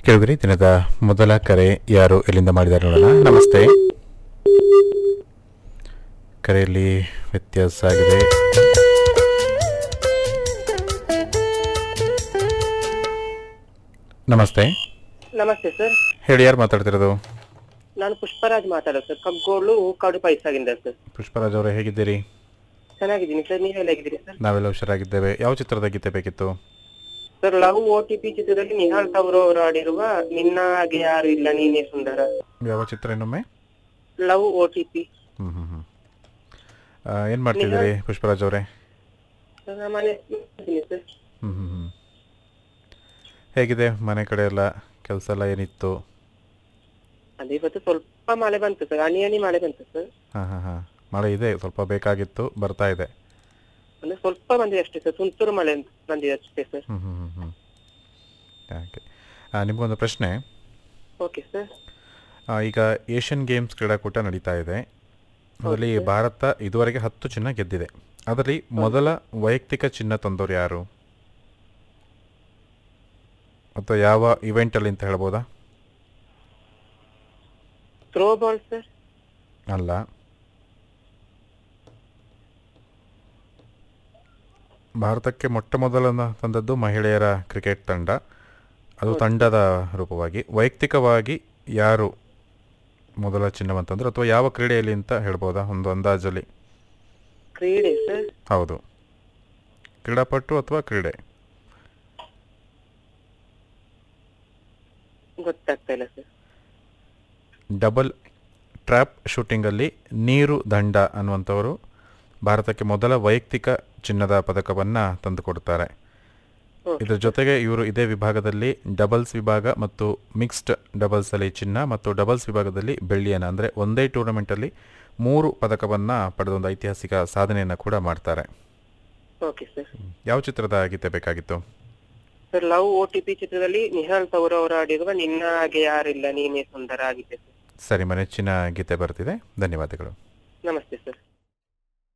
ಕೇಳಿದ್ರಿ ದಿನದ ಮೊದಲ ಕರೆ ಯಾರು ಎಲ್ಲಿಂದ ಮಾಡಿದ್ದಾರೆ ನೋಡೋಣ ನಮಸ್ತೆ ಕರೆಯಲ್ಲಿ ವ್ಯತ್ಯಾಸ ಆಗಿದೆ ನಮಸ್ತೆ ನಮಸ್ತೆ ಸರ್ ಹೇಳಿ ಯಾರು ಮಾತಾಡ್ತಿರೋದು ನಾನು ಪುಷ್ಪರಾಜ್ ಮಾತಾಡೋದು ಸರ್ ಕಗ್ಗೋಳು ಕಡು ಪೈಸಾಗಿಂದ ಸರ್ ಪುಷ್ಪರಾಜ್ ಅವರೇ ಹೇಗಿದ್ದೀರಿ ಚೆನ್ನಾಗಿದ್ದೀನಿ ಸರ್ ನೀವೆಲ್ಲ ಹೇಗಿದ್ದೀರಿ ಸರ್ ನಾವೆಲ್ಲ ಹುಷಾರಾಗಿದ್ದೇವೆ ಯಾವ ಚಿತ್ರದ ಗೀತೆ ಬೇಕಿತ್ತು sir love O T P ಚಿತ್ರದಲ್ಲಿ ನಿಹಾಲ್ ತವರು ಅವರು ಆಡಿರುವ ನಿನ್ನ ಹಾಗೆ ಯಾರು ಇಲ್ಲ ನೀನೇ ಸುಂದರ ಯಾವ ಚಿತ್ರ ಇನ್ನೊಮ್ಮೆ ಲವ್ ಓ ಟಿ ಪಿ ಹ್ಞೂ ಹ್ಞೂ ಹ್ಞೂ ಏನು ಮಾಡ್ತಿದ್ದೀರಿ ಪುಷ್ಪರಾಜ್ ಅವರೇ ಸರ್ ಮನೆ ಇದ್ದೀನಿ ಸರ್ ಹ್ಞೂ ಹ್ಞೂ ಹ್ಞೂ ಹೇಗಿದೆ ಮನೆ ಕಡೆ ಎಲ್ಲ ಕೆಲಸ ಎಲ್ಲ ಏನಿತ್ತು ಅದೇ ಇವತ್ತು ಸ್ವಲ್ಪ ಮಳೆ ಬಂತು ಸರ್ ಹನಿ ಹನಿ ಮಳೆ ಬಂತು ಸರ್ ಹಾಂ ಹಾಂ ಹಾಂ ಮಳೆ ಇದೆ ಸ್ವಲ್ಪ ಬೇಕಾಗಿತ್ತು ಬರ್ತಾ ಇದೆ ಅಂದ್ರೆ ಸ್ವಲ್ಪ ಬಂದಿದೆ ಅಷ್ಟೇ ಸರ್ ತುಂತುರು ಮಳೆ ಬಂದಿದೆ ಅಷ್ಟೇ ಸರ್ ಹ್ಞೂ ಹ್ಞೂ ಹ್ಞೂ ಹ್ಞೂ ಓಕೆ ನಿಮಗೊಂದು ಪ್ರಶ್ನೆ ಓಕೆ ಸರ್ ಆ, ಈಗ ಏಷ್ಯನ್ ಗೇಮ್ಸ್ ಕ್ರೀಡಾಕೂಟ ನಡೀತಾ ಇದೆ ಅದರಲ್ಲಿ ಭಾರತ ಇದುವರೆಗೆ ಹತ್ತು ಚಿನ್ನ ಗೆದ್ದಿದೆ ಅದರಲ್ಲಿ ಮೊದಲ ವೈಯಕ್ತಿಕ ಚಿನ್ನ ತಂದವರು ಯಾರು ಅಥವಾ ಯಾವ ಇವೆಂಟಲ್ಲಿ ಅಂತ ಹೇಳ್ಬೋದಾ ಥ್ರೋ ಬಾಲ್ ಸರ್ ಅಲ್ಲ ಭಾರತಕ್ಕೆ ಮೊಟ್ಟ ಮೊದಲ ತಂದದ್ದು ಮಹಿಳೆಯರ ಕ್ರಿಕೆಟ್ ತಂಡ ಅದು ತಂಡದ ರೂಪವಾಗಿ ವೈಯಕ್ತಿಕವಾಗಿ ಯಾರು ಮೊದಲ ಚಿನ್ನವಂತಂದ್ರೆ ಅಥವಾ ಯಾವ ಕ್ರೀಡೆಯಲ್ಲಿ ಅಂತ ಹೇಳ್ಬೋದಾ ಒಂದು ಅಂದಾಜಲ್ಲಿ ಕ್ರೀಡೆ ಸರ್ ಹೌದು ಕ್ರೀಡಾಪಟು ಅಥವಾ ಕ್ರೀಡೆ ಗೊತ್ತಾಗ್ತಾ ಇಲ್ಲ ಸರ್ ಡಬಲ್ ಟ್ರ್ಯಾಪ್ ಶೂಟಿಂಗಲ್ಲಿ ನೀರು ದಂಡ ಅನ್ನುವಂಥವರು ಭಾರತಕ್ಕೆ ಮೊದಲ ವೈಯಕ್ತಿಕ ಚಿನ್ನದ ಪದಕವನ್ನು ತಂದುಕೊಡ್ತಾರೆ ಇದರ ಜೊತೆಗೆ ಇವರು ಇದೇ ವಿಭಾಗದಲ್ಲಿ ಡಬಲ್ಸ್ ವಿಭಾಗ ಮತ್ತು ಮಿಕ್ಸ್ಡ್ ಡಬಲ್ಸಲ್ಲಿ ಚಿನ್ನ ಮತ್ತು ಡಬಲ್ಸ್ ವಿಭಾಗದಲ್ಲಿ ಬೆಳ್ಳಿಯನ್ನು ಅಂದರೆ ಒಂದೇ ಟೂರ್ನಮೆಂಟಲ್ಲಿ ಮೂರು ಪದಕವನ್ನು ಪಡೆದ ಒಂದು ಐತಿಹಾಸಿಕ ಸಾಧನೆಯನ್ನು ಕೂಡ ಮಾಡ್ತಾರೆ ಓಕೆ ಸರ್ ಯಾವ ಚಿತ್ರದ ಗೀತೆ ಬೇಕಾಗಿತ್ತು sir love O T P ಚಿತ್ರದಲ್ಲಿ ನಿಹಾಲ್ ತವರು ಅವರು ಆಡಿರುವ ನಿನ್ನ ಹಾಗೆ ಯಾರಿಲ್ಲ ನೀನೇ ಸುಂದರ ಆಗಿದೆ ಸರ್ ಸರಿ ಮನೆಚ್ಚಿನ ಗೀತೆ ಬರ್ತಿದೆ ಧನ್ಯವಾದಗಳು ನಮಸ್ತೆ ಸರ್